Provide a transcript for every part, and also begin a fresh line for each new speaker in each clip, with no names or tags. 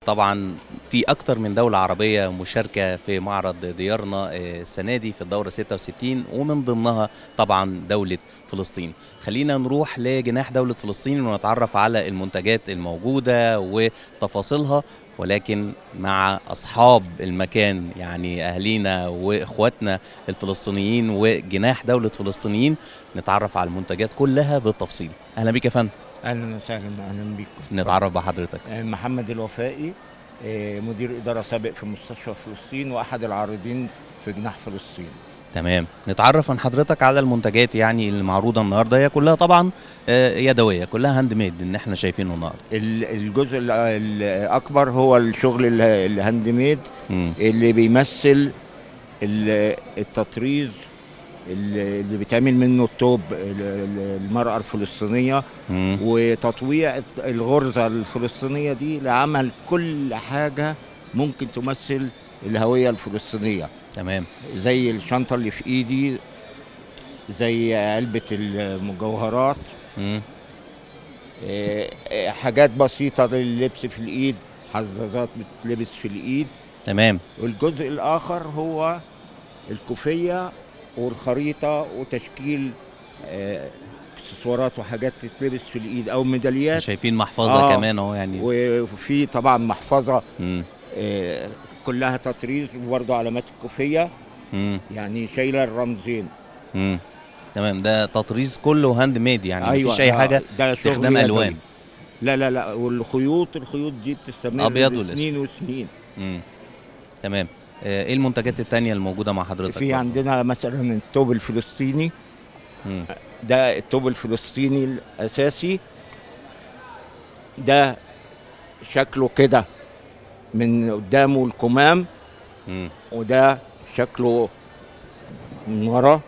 طبعا في اكتر من دوله عربيه مشاركه في معرض ديارنا آه، السنه دي في الدوره 66 ومن ضمنها طبعا دوله فلسطين خلينا نروح لجناح دوله فلسطين ونتعرف على المنتجات الموجوده وتفاصيلها ولكن مع اصحاب المكان يعني اهالينا واخواتنا الفلسطينيين وجناح دوله فلسطينيين نتعرف على المنتجات كلها بالتفصيل اهلا بيك يا فندم
اهلا وسهلا اهلا بيكم
نتعرف بحضرتك
آه، محمد الوفائي آه، مدير اداره سابق في مستشفى فلسطين واحد العارضين في جناح فلسطين
تمام نتعرف من حضرتك على المنتجات يعني اللي معروضه النهارده هي كلها طبعا آه، يدويه كلها هاند ميد ان احنا شايفينه النهارده
ال- الجزء ال- الاكبر هو الشغل ال- الهاند ميد
مم.
اللي بيمثل ال- التطريز اللي اللي بيتعمل منه الطوب ال- ال- المرأة الفلسطينية
مم.
وتطويع الغرزة الفلسطينية دي لعمل كل حاجة ممكن تمثل الهوية الفلسطينية
تمام
زي الشنطة اللي في ايدي زي علبة المجوهرات
مم.
آه، آه، حاجات بسيطة لللبس في الايد حزازات بتتلبس في الايد
تمام
والجزء الاخر هو الكوفية والخريطة وتشكيل آه، اكسسوارات وحاجات تتلبس في الايد او ميداليات
شايفين محفظه
آه.
كمان اهو يعني
وفي طبعا محفظة
مم.
آه، كلها تطريز وبرضه علامات الكوفية
مم.
يعني شايلة الرمزين
مم. تمام ده تطريز كله هاند ميد يعني
أيوة،
مفيش اي
آه،
حاجه
ده
استخدام
شغل يدوي.
الوان
لا لا لا والخيوط الخيوط دي بتستمر
أبيض
سنين وسنين
مم. تمام آه، ايه المنتجات التانية الموجوده مع حضرتك
في
برضه؟
عندنا مثلا الثوب الفلسطيني
مم.
ده الثوب الفلسطيني الاساسي ده شكله كده من قدامه الكمام
مم.
وده شكله من ورا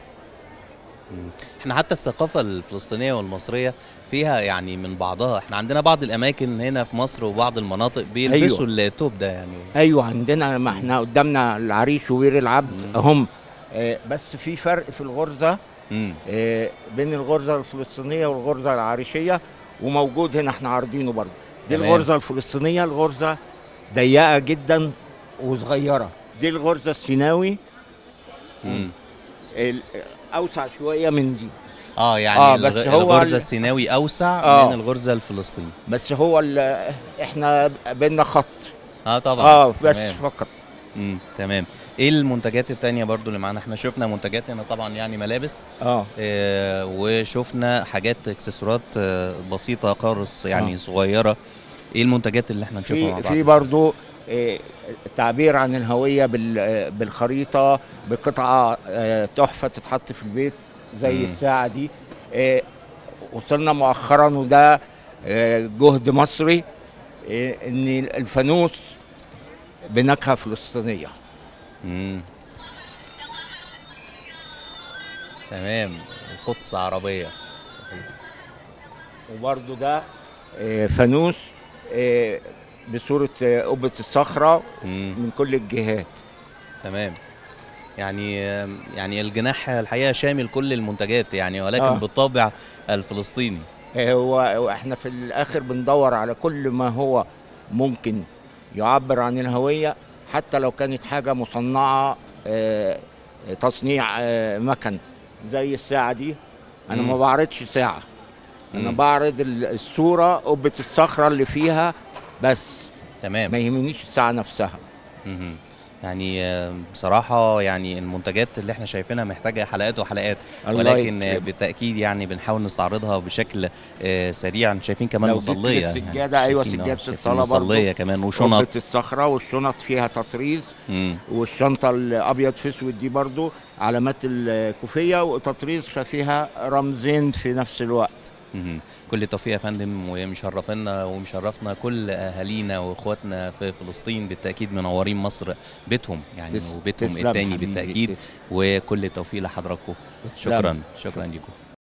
احنا حتى الثقافة الفلسطينية والمصرية فيها يعني من بعضها احنا عندنا بعض الاماكن هنا في مصر وبعض المناطق بيلبسوا التوب ده يعني
ايوه عندنا ما احنا قدامنا العريش وبير العبد
مم.
هم آه، بس في فرق في الغرزه
مم.
آه، بين الغرزه الفلسطينيه والغرزه العريشيه وموجود هنا احنا عارضينه برضه دي
تمام.
الغرزه الفلسطينيه الغرزه ضيقه جدا وصغيره دي الغرزه السيناوي
مم.
ال- اوسع شويه من دي
اه يعني
آه،
آه
بس
بس
هو
الغرزة
ال-
السيناوي اوسع
آه.
من الغرزة الفلسطيني
بس هو ال- احنا بينا خط
اه طبعا
اه بس
تمام.
فقط
مم. تمام ايه المنتجات التانية برضو اللي معانا احنا شفنا منتجات هنا طبعا يعني ملابس
اه
آه وشفنا حاجات اكسسوارات آه بسيطة قارص يعني
آه.
صغيرة ايه المنتجات اللي احنا نشوفها مع
في
بعض
في برضه آه، تعبير عن الهويه بال- آه، بالخريطه بقطعه آه، تحفه تتحط في البيت زي
مم.
الساعه دي آه، وصلنا مؤخرا وده آه، جهد مصري آه، ان الفانوس بنكهه فلسطينيه
مم. تمام قدس عربية صحيح.
وبرضه ده آه، فانوس آه، بصوره آه، قبه الصخره
مم.
من كل الجهات
تمام يعني يعني الجناح الحقيقة شامل كل المنتجات يعني ولكن
آه.
بالطابع الفلسطيني
هو واحنا في الاخر بندور على كل ما هو ممكن يعبر عن الهويه حتى لو كانت حاجه مصنعه آه، تصنيع آه، مكن زي الساعه دي انا
مم.
ما بعرضش ساعه انا
مم.
بعرض ال- الصوره قبه الصخره اللي فيها بس
تمام
ما يهمنيش الساعه نفسها
مهم. يعني آه، بصراحة يعني المنتجات اللي احنا شايفينها محتاجة حلقات وحلقات
الله
ولكن آه،
يكرمك.
بالتأكيد يعني بنحاول نستعرضها بشكل آه، سريع شايفين كمان
لو جبت
مصلية
السجادة، أيوة،
شايفين، آه،
سجادة
شايفين
الصلاة برضو.
مصلية كمان
قبه
وشنط
الصخره والشنط فيها تطريز
مم.
والشنطه الابيض في اسود دي برضو علامات الكوفيه وتطريز ففيها رمزين في نفس الوقت
مهم. كل التوفيق يا فندم ومشرفنا ومشرفنا كل اهالينا واخواتنا في فلسطين بالتاكيد منورين مصر بيتهم يعني
تس-
وبيتهم
تسلم
التاني
حبيبي،
بالتاكيد
تسلم.
وكل التوفيق لحضراتكم
تسلم.
شكرا شكرا لكم